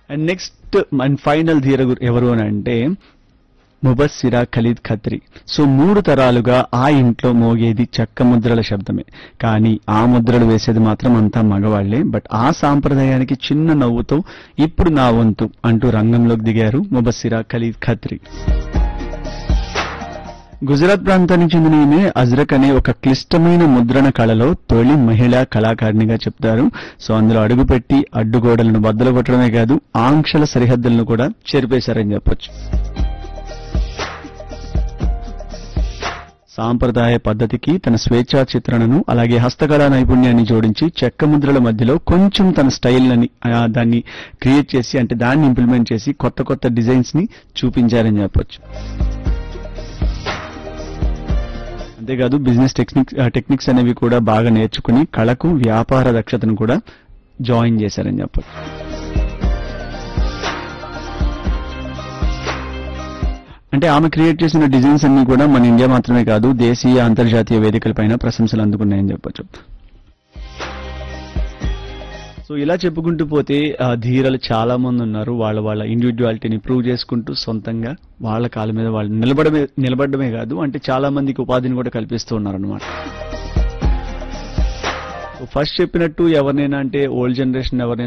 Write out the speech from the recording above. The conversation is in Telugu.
అండ్ నెక్స్ట్ అండ్ ఫైనల్ ధీర గురు- ఎవరు అని అంటే ముబస్సిరా ఖలీద్ ఖత్రి సో మూడు తరాలుగా ఆ ఇంట్లో మోగేది చెక్క ముద్రల శబ్దమే కానీ ఆ ముద్రలు వేసేది మాత్రం అంతా మగవాళ్లే బట్ ఆ సాంప్రదాయానికి చిన్న నవ్వుతో ఇప్పుడు నా వంతు అంటూ రంగంలోకి దిగారు ముబస్సిరా ఖలీద్ ఖత్రి గుజరాత్ ప్రాంతానికి చెందిన ఈమె అజ్రక్ అనే ఒక క్లిష్టమైన ముద్రణ కళలో తొలి మహిళా కళాకారిణిగా చెప్తారు సో అందులో అడుగుపెట్టి అడ్డుగోడలను బద్దలు కొట్టడమే కాదు ఆంక్షల సరిహద్దులను కూడా చెరిపేశారని చెప్పొచ్చు సాంప్రదాయ పద్ధతికి తన స్వేచ్ఛా చిత్రణను అలాగే హస్తకళా నైపుణ్యాన్ని జోడించి చెక్క ముద్రల మధ్యలో కొంచెం తన స్టైల్ అని ఆ, దాన్ని క్రియేట్ చేసి అంటే దాన్ని ఇంప్లిమెంట్ చేసి కొత్త కొత్త డిజైన్స్ ని చూపించారని చెప్పొచ్చు అంతేకాదు బిజినెస్ టెక్నిక్స్ టెక్నిక్స్ అనేవి కూడా బాగా నేర్చుకుని కళకు వ్యాపార దక్షతను కూడా జాయిన్ చేశారని చెప్పొచ్చు అంటే ఆమె క్రియేట్ చేసిన డిజైన్స్ అన్ని కూడా మన ఇండియా మాత్రమే కాదు దేశీయ అంతర్జాతీయ వేదికలపైన ప్రశంసలు అందుకున్నాయని చెప్పొచ్చు సో ఇలా చెప్పుకుంటూ పోతే ఆ, ధీరలు చాలా మంది ఉన్నారు వాళ్ళ వాళ్ళ ఇండివిజువాలిటీని ప్రూవ్ చేసుకుంటూ సొంతంగా వాళ్ళ కాళ్ళ మీద వాళ్ళు నిలబడమే నిలబడమే కాదు అంటే చాలా మందికి ఉపాధిని కూడా కల్పిస్తూ ఉన్నారనమాట ఫస్ట్ చెప్పినట్టు ఎవరినైనా అంటే ఓల్డ్ జనరేషన్ ఎవరినైనా